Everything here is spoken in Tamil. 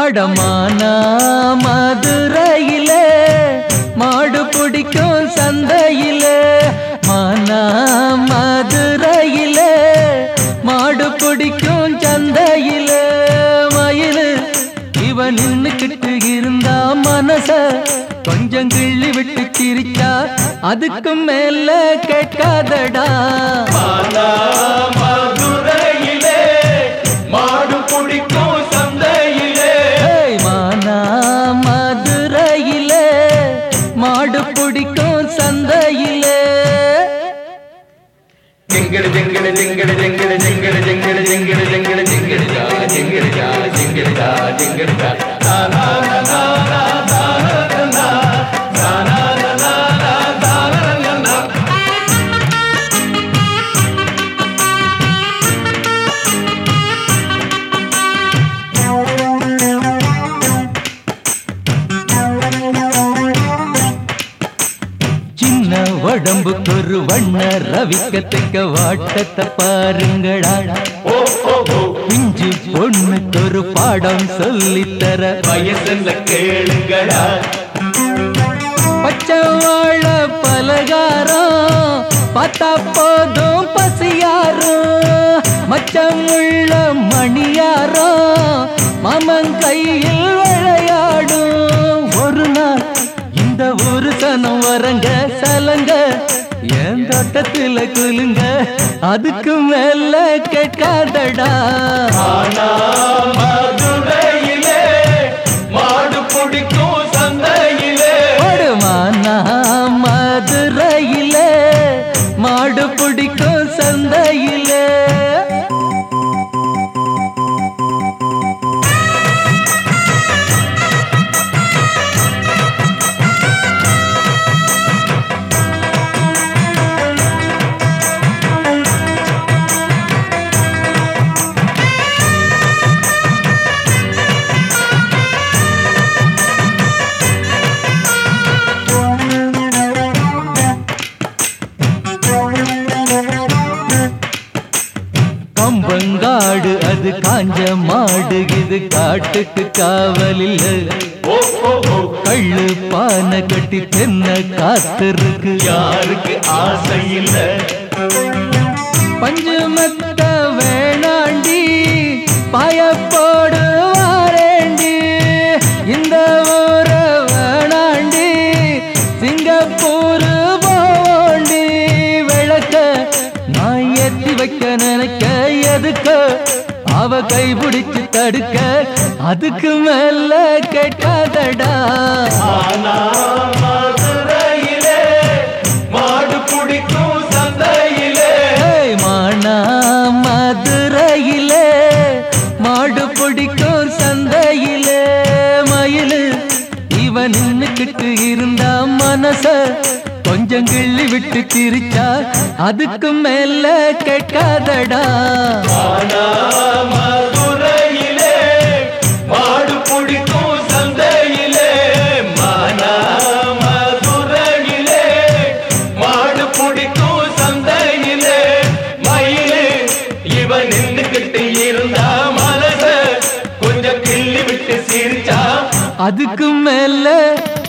அடமானா மதுரையிலே மாடு பிடிக்கும் சந்தையிலே மானா மதுரையிலே மாடு பிடிக்கும் சந்தையிலே மயிலு இவன் நின்னுக்கிட்டு இருந்தா மனச கொஞ்சம் கிள்ளி விட்டு சிரிச்சா அதுக்கு மேல கேட்காதடா மானா மதுரையிலே மாடு பிடிக்கும் சந்தையிலே ஏய் மானா மதுரையிலே மாடு பிடிக்கும் சந்தையிலே ஜிங்கடு ஜிங்கடு ஜிங்கடு ஜிங்கடு ஜிங்கடு ஜிங்கடு ஜிங்கடு ஜிங்கடு ஜிங்கடு ஜா ஜிங்கடு ஜா ஜிங்கடு ஜா ஜிங்கடு ஜா நா நா நா நா நா நா நா நா நா நா நா நா நா நா நா சின்ன உடம்புக்கு ஒரு வண்ண ரவிக்கத்துக்க வாட்டத்தை பாருங்கடா ஓ ஓ ஓ பிஞ்சு பொண்ணுக்கு ஒரு பாடம் சொல்லித்தர வயசுல கேளுங்கடா பச்சை வாழ பலகாரம் பார்த்தா போதும் பசியாரும் மச்சம் உள்ள மணியாரம் மாமன் கையில் விளையாடும் ஒரு நாள் இந்த ஒரு சனம் வரங்க சலங்க என் தோட்டத்துல குலுங்க அதுக்கு மேல கேட்காதடா மானா மதுரையிலே மாடு பிடிக்கும் சந்தையிலே ஓடுமானா மதுரையிலே மாடு பிடிக்கும் சந்தையிலே கம்பங்காடு அது காஞ்ச மாடு இது காட்டுக்கு காவலில் ஓ ஓ ஓ கள்ளு பானை கட்டி தென்ன காத்திருக்கு யாருக்கு ஆசை இல்ல பஞ்சு மத்த வேணாண்டி பயப்போடு வாரேண்டி இந்த ஊர வேணாண்டி சிங்கப்பூர் போண்டி விளக்க நான் ஏத்தி வைக்க நினைக்க எதுக்கு அவ கை பிடிச்சு தடுக்க அதுக்கு மேல கேட்காதடா ஆனா மதுரையிலே மாடு பிடிக்கும் சந்தையிலே ஏய் மானா மதுரையிலே மாடு பிடிக்கும் சந்தையிலே மயிலு இவன் நின்னுக்கிட்டு இருந்தா மனச கொஞ்சம் கிள்ளி விட்டு சிரிச்சா அதுக்கு மேல கேட்காதடா ஆனா மதுரையிலே மாடு பிடிக்கும் சந்தையிலே மானா மதுரையிலே மாடு பிடிக்கும் சந்தையிலே மயிலு இவன் நின்னுக்கிட்டு இருந்தா மனச கொஞ்சம் கிள்ளி விட்டு சிரிச்சா அதுக்கு மேல